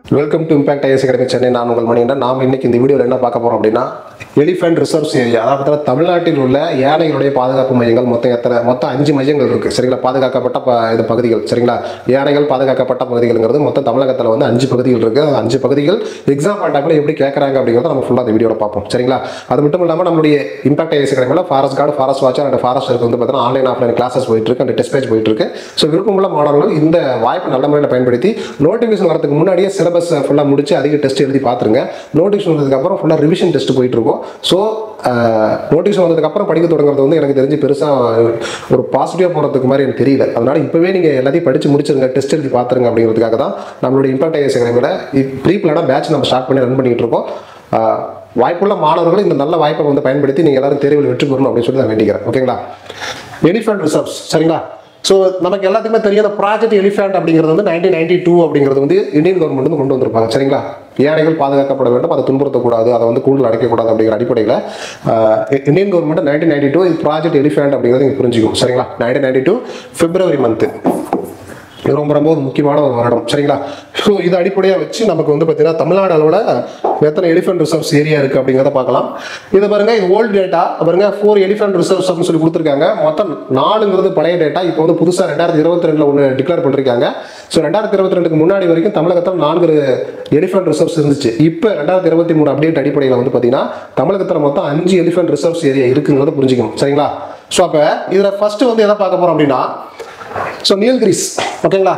welcome to impact IAS academy Chennai நான் உங்கள் மணிகண்டன் நாம் இன்னைக்கு இந்த வீடியோவில் என்ன பார்க்க போறோம் அப்படின்னா எலிஃபென்ட் ரிசர்வ்ஸ் ஏரியா அதாவது பார்த்தா தமிழ்நாட்டில் உள்ள யானைகளுடைய பாதுகாப்பு மையங்கள் மொத்தம் எத்தனை மொத்தம் அஞ்சு மையங்கள் இருக்கு சரிங்களா பாதுகாக்கப்பட்ட ப- இது பகுதிகள் சரிங்களா யானைகள் பாதுகாக்கப்பட்ட பகுதிகள்ங்கிறது மொத்தம் தமிழகத்தில் வந்து அஞ்சு பகுதிகள் இருக்கு அந்த அஞ்சு பகுதிகள் எக்ஸாம் பாயிண்ட் எப்படி கேட்கறாங்க அப்படிங்கிறத நம்ம ஃபுல்லாக இந்த வீடியோவில் பார்ப்போம் சரிங்களா அது மட்டும் இல்லாமல் நம்மளுடைய இம்பாக்ட் ஐஎஸ் அகாடமியில் forest guard forest watcher and forest வந்து பார்த்தீங்கன்னா ஆன்லைன் ஆஃப்லைன் கிளாஸஸ் போயிட்டு இருக்கு அண்ட் டெஸ்ட் பேஜ் போயிட்டு இருக்கு ஸோ விருப்பமுள்ள மாணவர்கள் இந்த வாய்ப்பு நல்ல முறையில் பயன்படுத்தி நோட்டிஃபிகேஷன் வரதுக்கு முன்னாடியே சிலபஸ் ஃபுல்லாக முடிச்சு அதிக டெஸ்ட் எழுதி பார்த்துருங்க நோட்டிஃபிகேஷன் வந்ததுக்கப்புறம் ஃபுல்லாக ரிவிஷன் டெஸ்ட் போயிட்டு இருக்கும் ஸோ நோட்டிஃபிகேஷன் வந்ததுக்கப்புறம் படிக்க தொடங்குறது வந்து எனக்கு தெரிஞ்சு பெருசாக ஒரு பாசிட்டிவாக போகிறதுக்கு மாதிரி எனக்கு தெரியல அதனால இப்போவே நீங்கள் எல்லாத்தையும் படித்து முடிச்சிருங்க டெஸ்ட் எழுதி பார்த்துருங்க அப்படிங்கிறதுக்காக தான் நம்மளுடைய இம்பாக்ட் ஐஎஸ் அகாடமியில் ப்ரீ பிளானாக பேட்ச் நம்ம ஸ்டார்ட் பண்ணி ரன் பண்ணிட்டு இருக்கோம் ஆஹ் வாய்ப்புள்ள மாணவர்கள் இந்த நல்ல வாய்ப்பை வந்து பயன்படுத்தி நீங்கள் எல்லாரும் தேர்வில் வெற்றி பெறணும் அப்படின்னு சொல்லி நான் வேண்டிக்கிறேன் ஓகேங்களா எலிஃபென்ட் ரிசர்வ்ஸ் சரிங்களா ஸோ நமக்கு எல்லாத்துக்குமே தெரியும் அந்த ப்ராஜெக்ட் எலிஃபென்ட் அப்படிங்கிறது வந்து நைன்டீன் நைன்டி டூ அப்படிங்கிறது வந்து இந்தியன் கவர்மெண்ட் வந்து கொண்டு வந்திருப்பாங்க சரிங்களா யானைகள் பாதுகாக்கப்பட வேண்டும் அதை துன்புறுத்தக்கூடாது அதை வந்து கூண்டில் அடைக்கக்கூடாது அப்படிங்கிற அடிப்படையில் Indian government nineteen ninety two இது ப்ராஜெக்ட் எலிஃபென்ட் அப்படிங்கிறது நீங்கள் புரிஞ்சுக்கும் சரிங்களா nineteen ninety two February month இது ரொம்ப ரொம்ப ஒரு முக்கியமான ஒரு வருடம் சரிங்களா ஸோ இது அடிப்படையாக வச்சு நமக்கு வந்து பார்த்தீங்கன்னா தமிழ்நாடு அளவில் எத்தனை எலிஃபென்ட் ரிசர்வ்ஸ் ஏரியா இருக்குது அப்படிங்கிறத பார்க்கலாம் இது பாருங்க இது ஓல்டு டேட்டா பாருங்க ஃபோர் எலிஃபென்ட் ரிசர்வ்ஸ் அப்படின்னு சொல்லி கொடுத்துருக்காங்க மொத்தம் நாலுங்கிறது பழைய டேட்டா இப்போ வந்து புதுசாக ரெண்டாயிரத்தி இருபத்தி ரெண்டில் ஒன்று டிக்ளேர் பண்ணிருக்காங்க ஸோ ரெண்டாயிரத்தி இருபத்தி ரெண்டுக்கு முன்னாடி வரைக்கும் தமிழகத்தில் நான்கு எலிஃபென்ட் ரிசர்வ்ஸ் இருந்துச்சு இப்போ ரெண்டாயிரத்தி இருபத்தி மூணு அப்டேட் அடிப்படையில் வந்து பார்த்தீங்கன்னா தமிழகத்தில் மொத்தம் அஞ்சு எலிஃபென்ட் ரிசர்வ்ஸ் ஏரியா இருக்குங்கிறத புரிஞ்சுக்கணும் சரிங்களா ஸோ அப்போ இதில் ஃபர்ஸ்ட் வந்து எதை பார்க்க போகிறோம் அப்படின்னா ஸோ நீல்கிரிஸ் ஓகேங்களா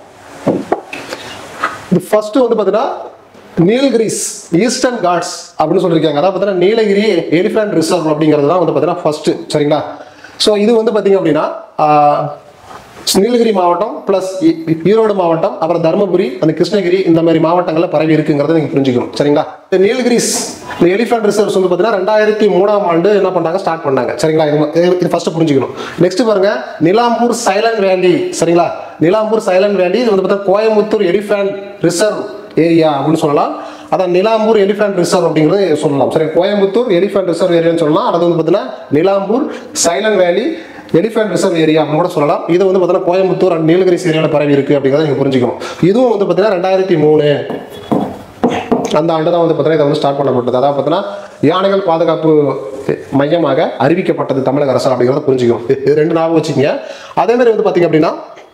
இது ஃபர்ஸ்ட் வந்து பார்த்தீங்கன்னா நீலகிரிஸ் ஈஸ்டர்ன் காட்ஸ் அப்படின்னு சொல்லியிருக்காங்க அதாவது பார்த்தீங்கன்னா நீலகிரி எலிஃபென்ட் ரிசர்வ் அப்படிங்கிறது தான் வந்து பார்த்தீங்கன்னா ஃபர்ஸ்ட் சரிங்களா ஸோ இது வந்து பார்த்தீங்க அப்படின்னா ஆஹ், நீலகிரி மாவட்டம் ப்ளஸ் ஈரோடு மாவட்டம் அப்புறம் தருமபுரி அந்த கிருஷ்ணகிரி இந்த மாதிரி மாவட்டங்களில் பரவி இருக்குங்கிறத நீங்கள் புரிஞ்சுக்கணும் சரிங்களா இந்த நீலகிரிஸ் இந்த எலிஃபென்ட் ரிசர்வ்ஸ் வந்து பார்த்தீங்கன்னா ரெண்டாயிரத்தி மூணாம் ஆண்டு என்ன பண்ணாங்க ஸ்டார்ட் பண்ணாங்க சரிங்களா இது ம- இது- இது ஃபர்ஸ்ட் புரிஞ்சுக்கணும் நெக்ஸ்ட் பாருங்க நிலாம்பூர் சைலண்ட் வேலி சரிங்களா நிலாம்பூர் சைலண்ட் வேலி இது வந்து பார்த்தா கோயம்புத்தூர் எலிஃபென்ட் ரிசர்வ் ஏரியா அப்படின்னு சொல்லலாம் அதான் நிலாம்பூர் எலிஃபென்ட் ரிசர்வ் அப்படிங்கிறது சொல்லலாம் சரி கோயம்புத்தூர் எலிஃபென்ட் ரிசர்வ் ஏரியான்னு சொல்லலாம் அல்லது வந்து பார்த்தீங்கன்னா Nilambur silent valley elephant reserve area அப்படின்னு கூட சொல்லலாம் இது வந்து பார்த்தீங்கன்னா கோயம்புத்தூர் அண்ட் நீலகிரிஸ் ஏரியாவில் பரவி இருக்கு அப்படிங்கிறத நீங்கள் புரிஞ்சுக்கணும் இதுவும் வந்து பார்த்தீங்கன்னா ரெண்டாயிரத்தி மூணு அந்த ஆண்டு தான் வந்து பார்த்தீங்கன்னா இதை வந்து ஸ்டார்ட் பண்ணப்பட்டது அதாவது பார்த்தீங்கன்னா யானைகள் பாதுகாப்பு மையமாக அறிவிக்கப்பட்டது தமிழக அரசு அப்படிங்கிறத புரிஞ்சுக்கணும் இது- இது ரெண்டு ஞாபகம் வச்சுக்கோங்க அதே மாதிரி வந்து பார்த்தீங்க அப்படின்னா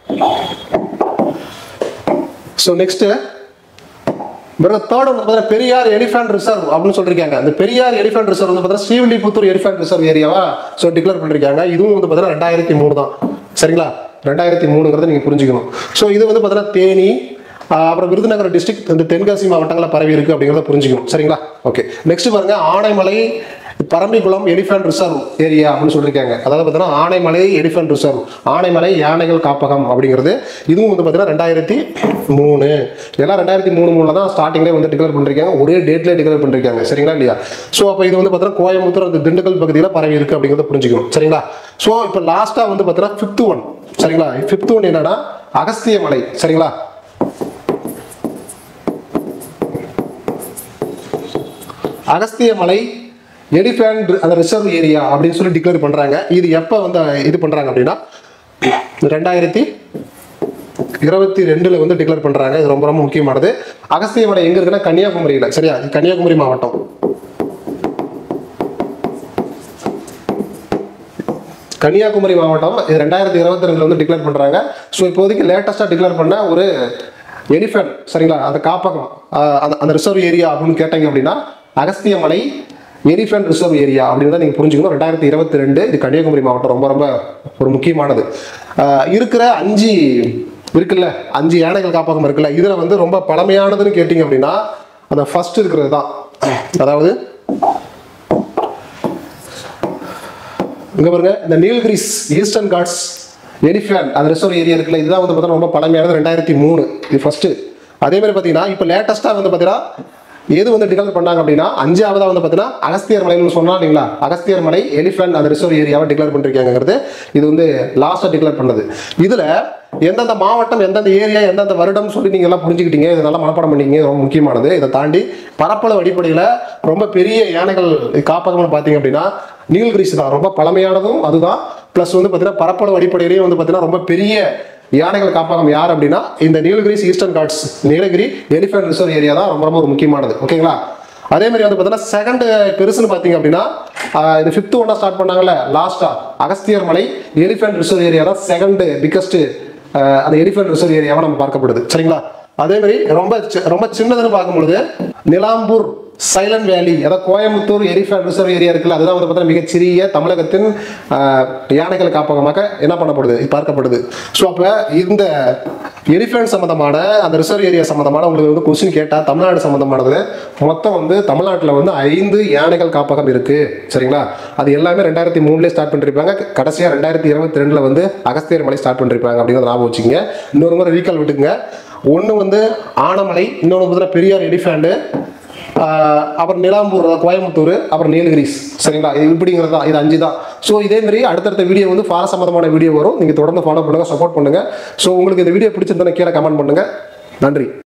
ஸோ நெக்ஸ்ட் தேர்ட் வந்து பார்த்தீங்கன்னா பெரியார் எலிஃபென்ட் ரிசர்வ் அப்படின்னு சொல்லிருக்காங்க அந்த பெரியார் எலிஃபென்ட் ரிசர்வ் வந்து பார்த்தீங்கன்னா ஸ்ரீவில்லிபுத்தூர் எலிஃபென்ட் ரிசர்வ் ஏரியாவா ஸோ டிக்ளேர் பண்ணிருக்காங்க இதுவும் வந்து பார்த்தீங்கன்னா ரெண்டாயிரத்தி மூணு தான் சரிங்களா ரெண்டாயிரத்தி மூணுங்கிறத நீங்கள் புரிஞ்சுக்கணும் ஸோ இது வந்து பார்த்தீங்கன்னா தேனி ஆஹ் அப்புறம் விருதுநகர் டிஸ்ட்ரிக்ட் இந்த தென்காசி மாவட்டங்களில் பரவி இருக்கு அப்படிங்கிறத புரிஞ்சுக்கணும் சரிங்களா ஓகே நெக்ஸ்ட் பாருங்க Anamalai Parambikulam elephant reserve area அப்படின்னு சொல்லியிருக்காங்க அதாவது பார்த்தீங்கன்னா ஆனைமலை எலிஃபென்ட் ரிசர்வ் ஆனைமலை யானைகள் காப்பகம் அப்படிங்கிறது இதுவும் வந்து பார்த்தீங்கன்னா ரெண்டாயிரத்தி மூணு எல்லாம் ரெண்டாயிரத்தி மூணு மூணுல தான் ஸ்டார்டிங்லேயே வந்து டிக்ளேர் பண்ணிருக்காங்க ஒரே டேட்லேயே டிக்ளேர் பண்ணிருக்காங்க சரிங்களா இல்லையா ஸோ அப்போ இது வந்து பார்த்தீங்கன்னா கோயம்புத்தூர் அந்த திண்டுக்கல் பகுதியில் பரவி இருக்கு அப்படிங்கிறத புரிஞ்சுக்கணும் சரிங்களா ஸோ இப்போ லாஸ்ட்டாக வந்து பார்த்தீங்கன்னா ஃபிஃப்த் ஒன் சரிங்களா ஃபிஃப்த் ஒன் என்னன்னா அகஸ்தியமலை சரிங்களா அகஸ்தியமலை எலிஃபேண்ட் அந்த ரிசர்வ் ஏரியா அப்படின்னு சொல்லி டிக்ளேர் பண்றாங்க இது எப்போ வந்து இது பண்றாங்க அப்படின்னா ரெண்டாயிரத்தி இருபத்தி ரெண்டுல வந்து டிக்ளேர் பண்றாங்க இது ரொம்ப ரொம்ப முக்கியமானது அகஸ்தியமலை எங்க இருக்குன்னா கன்னியாகுமரியில சரியா இது கன்னியாகுமரி மாவட்டம் கன்னியாகுமரி மாவட்டம் இது ரெண்டாயிரத்தி இருபத்தி ரெண்டுல வந்து டிக்ளேர் பண்றாங்க ஸோ இப்போதைக்கு லேட்டஸ்டா டிக்ளேர் பண்ண ஒரு எலிஃபென்ட் சரிங்களா அந்த காப்பகம் ஆஹ் அந்த அந்த ரிசர்வ் ஏரியா அப்படின்னு கேட்டீங்க அப்படின்னா அகஸ்தியமலை எலிஃபென்ட் ரிசர்வ் ஏரியா அப்படின்னு தான் நீங்க புரிஞ்சுக்கணும் ரெண்டாயிரத்தி இருபத்தி ரெண்டு இது கன்னியாகுமரி மாவட்டம் ரொம்ப ரொம்ப ஒரு முக்கியமானது ஆஹ் இருக்கிற அஞ்சு இருக்குல்ல அஞ்சு யானைகள் காப்பகம் இருக்குல்ல இதுல வந்து ரொம்ப பழமையானதுன்னு கேட்டீங்க அப்படின்னா அந்த ஃபர்ஸ்ட் இருக்கிறது தான் அதாவது இங்க பாருங்க இந்த நீல்கிரிஸ் ஈஸ்டர்ன் காட்ஸ் எலிஃபேண்ட் அந்த ரிசர்வ் ஏரியா இருக்குல்ல இதுதான் வந்து பார்த்தீங்கன்னா ரொம்ப பழமையானது ரெண்டாயிரத்தி மூணு இது ஃபர்ஸ்ட் அதே மாதிரி பார்த்தீங்கன்னா இப்போ லேட்டஸ்ட்டாக வந்து பார்த்தீங்கன்னா எது வந்து டிக்ளேர் பண்ணாங்க அப்படின்னா அஞ்சாவதா வந்து பார்த்தீங்கன்னா அகஸ்தியர் மலைன்னு சொன்னா இல்லைங்களா அகஸ்தியர் மலை எலிஃபென்ட் அந்த ரிசர்வ் ஏரியாவை டிக்ளேர் பண்ணிருக்காங்கிறது இது வந்து லாஸ்ட்டாக டிக்ளேர் பண்ணது இதுல எந்தெந்த மாவட்டம் எந்தெந்த ஏரியா எந்தெந்த வருடம் சொல்லி நீங்க எல்லாம் புரிஞ்சுக்கிட்டீங்க இது நல்லா மனப்பாடம் பண்ணிக்கிங்க இது ரொம்ப முக்கியமானது இதை தாண்டி பரப்பளவு அடிப்படையில் ரொம்ப பெரிய யானைகள் காப்பகம்னு பார்த்தீங்க அப்படின்னா நீல்கிரிஸ் தான் ரொம்ப பழமையானதும் அதுதான் ப்ளஸ் வந்து பார்த்தீங்கன்னா பரப்பளவு அடிப்படையிலேயே வந்து பார்த்தீங்கன்னா ரொம்ப பெரிய யானைகள் காப்பகம் யார் அப்படின்னா இந்த Nilgiris eastern Ghats Nilgiri elephant reserve area தான் ரொம்ப ரொம்ப ஒரு முக்கியமானது ஓகேங்களா அதே மாதிரி வந்து பார்த்தீங்கன்னா செகண்ட் பெருசுன்னு பார்த்தீங்க அப்படின்னா ஆஹ் இது ஃபிஃப்த் ஒன்றா ஸ்டார்ட் பண்ணாங்கல்ல லாஸ்டா Agasthiyar Malai elephant reserve area தான் செகண்ட் பிக்கஸ்ட் அந்த எலிஃபென்ட் ரிசர்வ் ஏரியாவை நம்ம பார்க்கப்படுது சரிங்களா அதே மாதிரி ரொம்ப சி- ரொம்ப சின்னதுன்னு பார்க்கும்பொழுது நிலாம்பூர் சைலண்ட் வேலி அதாவது கோயம்புத்தூர் எலிஃபென்ட் ரிசர்வ் ஏரியா இருக்குல்ல அதுதான் வந்து பார்த்தீங்கன்னா மிகச்சிறிய தமிழகத்தின் ஆஹ், யானைகள் காப்பகமாக என்ன பண்ணப்படுது பார்க்கப்படுது ஸோ அப்போ இந்த எலிஃபென்ட் சம்மந்தமான அந்த ரிசர்வ் ஏரியா சம்மந்தமான உங்களுக்கு வந்து கொஸ்டின் கேட்டால் தமிழ்நாடு சம்மந்தமானது மொத்தம் வந்து தமிழ்நாட்டில் வந்து ஐந்து யானைகள் காப்பகம் இருக்கு சரிங்களா அது எல்லாமே ரெண்டாயிரத்தி மூணுலேயே ஸ்டார்ட் பண்ணிருப்பாங்க கடைசியாக ரெண்டாயிரத்தி இருபத்தி ரெண்டில் வந்து அகஸ்தியர் மலை ஸ்டார்ட் பண்ணிருப்பாங்க அப்படிங்கிறத ஞாபகம் வச்சுங்க இன்னொரு முறை ரீகால் விட்டுக்குங்க ஒன்று வந்து ஆனமலை இன்னொன்று பார்த்தீங்கன்னா பெரியார் எலிஃபேண்டு ஆஹ் அப்புறம் நிலாம்பூர் அதாவது கோயம்புத்தூர் அப்புறம் நீலகிரிஸ் சரிங்களா இது இப்படிங்கிறது தான் இது அஞ்சு தான் ஸோ இதே மாதிரி அடுத்தடுத்த வீடியோ வந்து ஃபார சம்மந்தமான வீடியோ வரும் நீங்கள் தொடர்ந்து ஃபாலோ பண்ணுங்கள் சப்போர்ட் பண்ணுங்கள் ஸோ உங்களுக்கு இந்த வீடியோ பிடிச்சிருந்தா கீழே கமெண்ட் பண்ணுங்கள் நன்றி